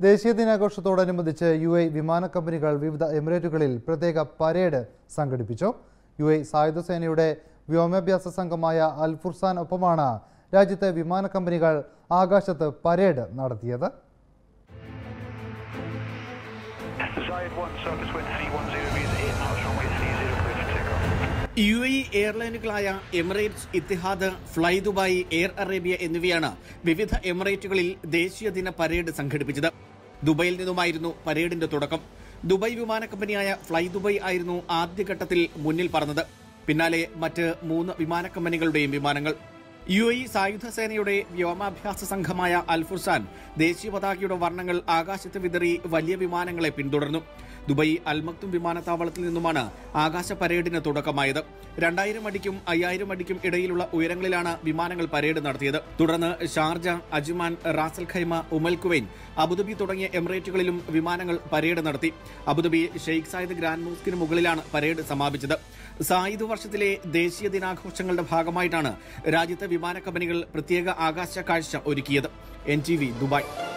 ദേശീയ ദിനാഘോഷത്തോടനുബന്ധിച്ച് U A വിമാന കമ്പനികൾ വിവിധ എമിറേറ്റുകളിൽ പ്രത്യേക പരേഡ് സംഘടിപ്പിച്ചു യു എ സായുധ സേനയുടെ വ്യോമാഭ്യാസ സംഘമായ അൽ ഫുർസാൻ ഒപ്പമാണ് രാജ്യത്തെ വിമാന കമ്പനികൾ ആകാശത്ത് പരേഡ് നടത്തിയത് Zayed 1, circus wind heading 10 meters in, hot runway 30, clear for takeoff. U A എയർലൈനുകളായ Emirates Etihad fly Dubai air Arabia എന്നിവയാണ് വിവിധ എമിറേറ്റുകളിൽ ദേശീയ ദിന പരേഡ് സംഘടിപ്പിച്ചത് ദുബൈയിൽ നിന്നുമായിരുന്നു പരേഡിന്റെ തുടക്കം ദുബായ് വിമാന കമ്പനിയായ ഫ്ലൈ ദുബായ് ആയിരുന്നു ആദ്യഘട്ടത്തിൽ മുന്നിൽ പറന്നത് പിന്നാലെ മറ്റ് മൂന്ന് വിമാന കമ്പനികളുടെയും വിമാനങ്ങൾ യു എ സായുധ സേനയുടെ വ്യോമാഭ്യാസ സംഘമായ അൽഫുർസാൻ ദേശീയ പതാകയുടെ വർണ്ണങ്ങൾ ആകാശത്ത് വിതറി വലിയ വിമാനങ്ങളെ പിന്തുടർന്നു ദുബായ് അൽമക്തും വിമാനത്താവളത്തിൽ നിന്നുമാണ് ആകാശ പരേഡിന് തുടക്കമായത് രണ്ടായിരം അടിക്കും അയ്യായിരം അടിക്കും ഇടയിലുള്ള ഉയരങ്ങളിലാണ് വിമാനങ്ങൾ പരേഡ് നടത്തിയത് തുടർന്ന് Sharjah Ajman Ras al Khaimah Umm al Quwain Abu Dhabi തുടങ്ങിയ എമിറേറ്റുകളിലും വിമാനങ്ങൾ പരേഡ് നടത്തി അബുദാബി ഷെയ്ഖ് സായിദ് ഗ്രാൻഡ് മോസ്കിന് മുകളിലാണ് പരേഡ് സമാപിച്ചത് സായുധ വർഷത്തിലെ ദേശീയ ദിനാഘോഷങ്ങളുടെ ഭാഗമായിട്ടാണ് രാജ്യത്തെ വിമാന കമ്പനികൾ പ്രത്യേക ആകാശ കാഴ്ച ഒരുക്കിയത് എൻ ടി വി ദുബായ്